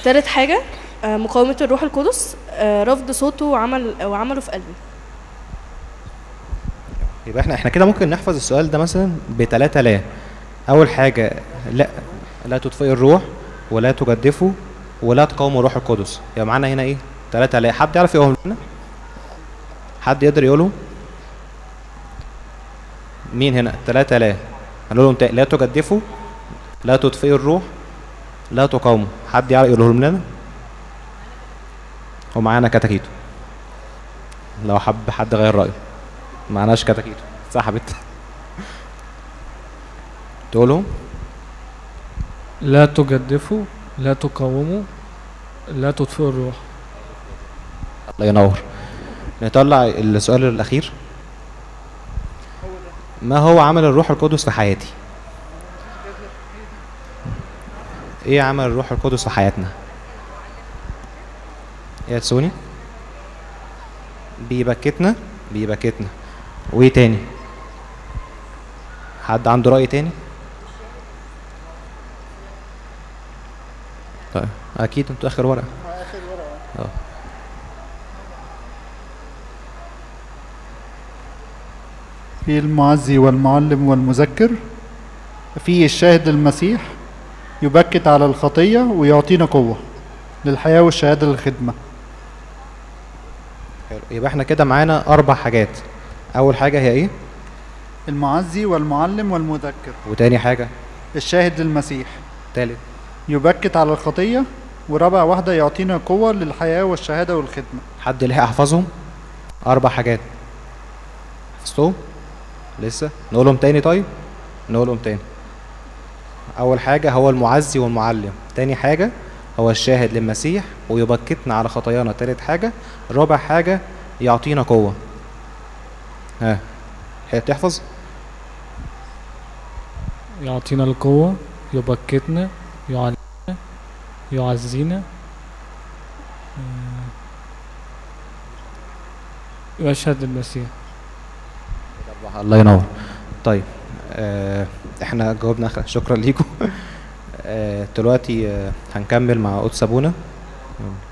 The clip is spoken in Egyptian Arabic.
تالت حاجة آه، مقاومة الروح القدس آه، رفض صوته وعمل وعمله في قلبي يبقى احنا احنا كده ممكن نحفظ السؤال ده مثلا بتلاتة لا اول حاجة لا لا تطفئ الروح ولا تجدفوا ولا تقاوموا الروح القدس يبقى معانا هنا ايه تلاتة لا حد يعرف يقولهم لنا حد يقدر يقولهم مين هنا تلاتة لا هنقول لهم تا- لا تجدفوا لا تطفئوا الروح لا تقاوموا حد يعرف يقولهم لنا ومعانا كتاكيتو لو حب حد غير رأيه معناش كتاكيتو سحبت تقولهم لا تجدفوا لا تقاوموا لا تطفئوا الروح الله ينور نطلع السؤال الأخير ما هو عمل الروح القدس في حياتي ايه عمل الروح القدس في حياتنا يا تسوني بيبكتنا بيبكتنا وايه تاني حد عنده رأي تاني طيب اكيد انتوا اخر ورقة اه في المعزي والمعلم والمذكر في الشاهد المسيح يبكت على الخطية ويعطينا قوة للحياة والشهادة للخدمة حلو. يبقى احنا كده معانا اربع حاجات اول حاجه هي ايه المعزي والمعلم والمذكر وتاني حاجه الشاهد للمسيح تالت يبكت على الخطية ورابع واحدة يعطينا قوة للحياة والشهادة والخدمة حد لحق احفظهم اربع حاجات حفظتهم لسه نقولهم تاني طيب نقولهم تاني اول حاجه هو المعزي والمعلم تاني حاجه هو الشاهد للمسيح ويبكتنا على خطايانا تالت حاجه رابع حاجه يعطينا قوه ها لحقت تحفظ يعطينا القوة يبكتنا يعلمنا يعزينا آه، يشهد المسيح الله ينور طيب آه احنا جاوبنا آخر- شكرا ليكم آه دلوقتي آه هنكمل مع قدس ابونا